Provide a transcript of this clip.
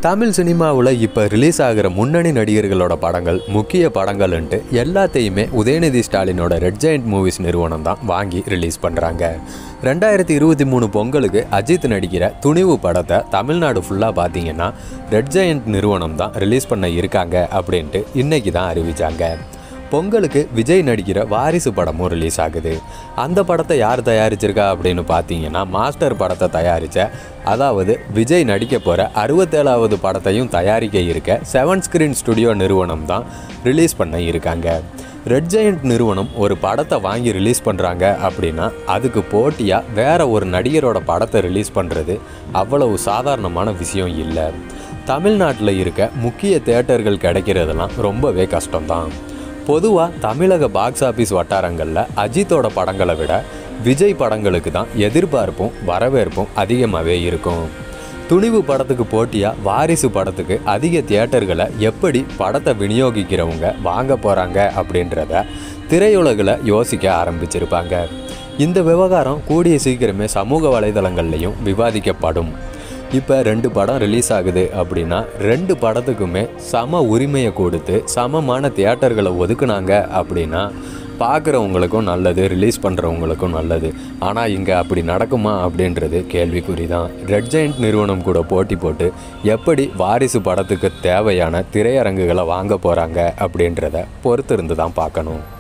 தமிழ் சினிமாவில் இப்போ ரிலீஸ் ஆகிற முன்னணி நடிகர்களோட படங்கள் முக்கிய படங்கள்ன்ட்டு எல்லாத்தையுமே உதயநிதி ஸ்டாலினோட ரெட் ஜெயண்ட் மூவிஸ் நிறுவனம் தான் வாங்கி ரிலீஸ் பண்ணுறாங்க ரெண்டாயிரத்தி இருபத்தி மூணு பொங்கலுக்கு அஜித் நடிக்கிற துணிவு படத்தை தமிழ்நாடு ஃபுல்லாக பார்த்தீங்கன்னா ரெட் ஜெயண்ட் நிறுவனம் தான் ரிலீஸ் பண்ண இருக்காங்க அப்படின்ட்டு இன்னைக்கு தான் அறிவிச்சாங்க பொங்கலுக்கு விஜய் நடிக்கிற வாரிசு படமும் ரிலீஸ் ஆகுது அந்த படத்தை யார் தயாரிச்சிருக்கா அப்படின்னு பார்த்தீங்கன்னா மாஸ்டர் படத்தை தயாரித்த அதாவது விஜய் நடிக்க போகிற அறுபத்தேழாவது படத்தையும் தயாரிக்க இருக்க செவன் ஸ்க்ரீன் ஸ்டுடியோ நிறுவனம் தான் ரிலீஸ் பண்ண இருக்காங்க ரெட் ஜெயண்ட் நிறுவனம் ஒரு படத்தை வாங்கி ரிலீஸ் பண்ணுறாங்க அப்படின்னா அதுக்கு போட்டியாக வேற ஒரு நடிகரோட படத்தை ரிலீஸ் பண்ணுறது அவ்வளவு சாதாரணமான விஷயம் இல்லை தமிழ்நாட்டில் இருக்க முக்கிய தேட்டர்கள் கிடைக்கிறதெல்லாம் ரொம்பவே கஷ்டம்தான் பொதுவாக தமிழக பாக்ஸ் ஆஃபீஸ் வட்டாரங்களில் அஜித்தோட படங்களை விட விஜய் படங்களுக்கு தான் எதிர்பார்ப்பும் வரவேற்பும் அதிகமாகவே இருக்கும் துணிவு படத்துக்கு போட்டியாக வாரிசு படத்துக்கு அதிக தியேட்டர்களை எப்படி படத்தை விநியோகிக்கிறவங்க வாங்க போகிறாங்க அப்படின்றத திரையுலகில் யோசிக்க ஆரம்பிச்சிருப்பாங்க இந்த விவகாரம் கூடிய சீக்கிரமே சமூக வலைதளங்கள்லையும் விவாதிக்கப்படும் இப்போ ரெண்டு படம் ரிலீஸ் ஆகுது அப்படின்னா ரெண்டு படத்துக்குமே சம உரிமையை கொடுத்து சமமான தியேட்டர்களை ஒதுக்குனாங்க அப்படின்னா பார்க்குறவங்களுக்கும் நல்லது ரிலீஸ் பண்ணுறவங்களுக்கும் நல்லது ஆனால் இங்கே அப்படி நடக்குமா அப்படின்றது கேள்விக்குறி தான் ரெட் ஜெயண்ட் நிறுவனம் கூட போட்டி போட்டு எப்படி வாரிசு படத்துக்கு தேவையான திரையரங்குகளை வாங்க போகிறாங்க அப்படின்றத பொறுத்திருந்து தான் பார்க்கணும்